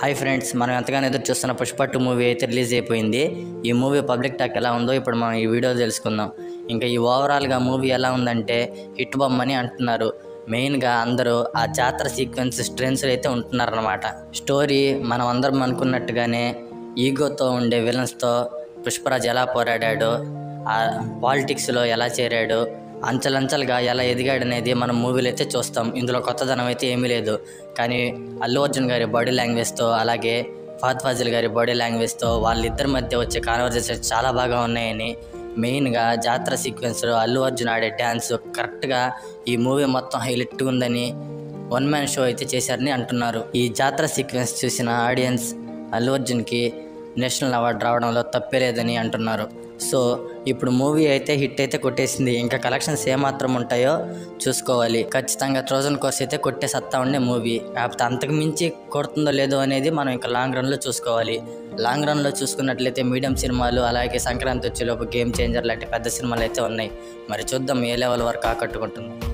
hi friends మనం ఎంతగానో ఎదురు చూస్తున్న పుష్ప టూ మూవీ అయితే రిలీజ్ అయిపోయింది ఈ మూవీ పబ్లిక్ టాక్ ఎలా ఉందో ఇప్పుడు మనం ఈ వీడియో తెలుసుకుందాం ఇంకా ఈ ఓవరాల్గా మూవీ ఎలా ఉందంటే హిట్ బొమ్మని అంటున్నారు మెయిన్గా అందరూ ఆ జాతర సీక్వెన్స్ స్ట్రెంగ్స్ అయితే ఉంటున్నారన్నమాట స్టోరీ మనం అందరం అనుకున్నట్టుగానే ఈగోతో ఉండే విలన్స్తో పుష్పరాజ్ ఎలా పోరాడాడు ఆ పాలిటిక్స్లో ఎలా చేరాడు అంచెలంచెలుగా ఎలా ఎదిగాడు అనేది మనం మూవీలో అయితే చూస్తాం ఇందులో కొత్తదనం అయితే ఏమీ లేదు కానీ అల్లు అర్జున్ గారి బాడీ లాంగ్వేజ్తో అలాగే ఫాత్ ఫాజిల్ గారి బాడీ లాంగ్వేజ్తో వాళ్ళిద్దరి మధ్య వచ్చే కాన్వర్జేషన్ చాలా బాగా ఉన్నాయని మెయిన్గా జాతర సీక్వెన్స్లో అల్లు అర్జున్ ఆడే డ్యాన్స్ కరెక్ట్గా ఈ మూవీ మొత్తం హైలైట్ ఉందని వన్ మ్యాన్ షో అయితే చేశారని అంటున్నారు ఈ జాతర సీక్వెన్స్ చూసిన ఆడియన్స్ అల్లు అర్జున్కి నేషనల్ అవార్డు రావడంలో తప్పే లేదని అంటున్నారు సో ఇప్పుడు మూవీ అయితే హిట్ అయితే కొట్టేసింది ఇంకా కలెక్షన్స్ ఏమాత్రం ఉంటాయో చూసుకోవాలి ఖచ్చితంగా థౌజండ్ కోర్స్ అయితే కొట్టే సత్తా ఉండే మూవీ కాకపోతే అంతకు మించి కొడుతుందో లేదో అనేది మనం ఇంకా లాంగ్ రన్లో చూసుకోవాలి లాంగ్ రన్లో చూసుకున్నట్లయితే మీడియం సినిమాలు అలాగే సంక్రాంతి వచ్చేలోపు గేమ్ చేంజర్ లాంటి పెద్ద సినిమాలు అయితే ఉన్నాయి మరి చూద్దాం ఏ లెవెల్ వరకు ఆకట్టుకుంటుందో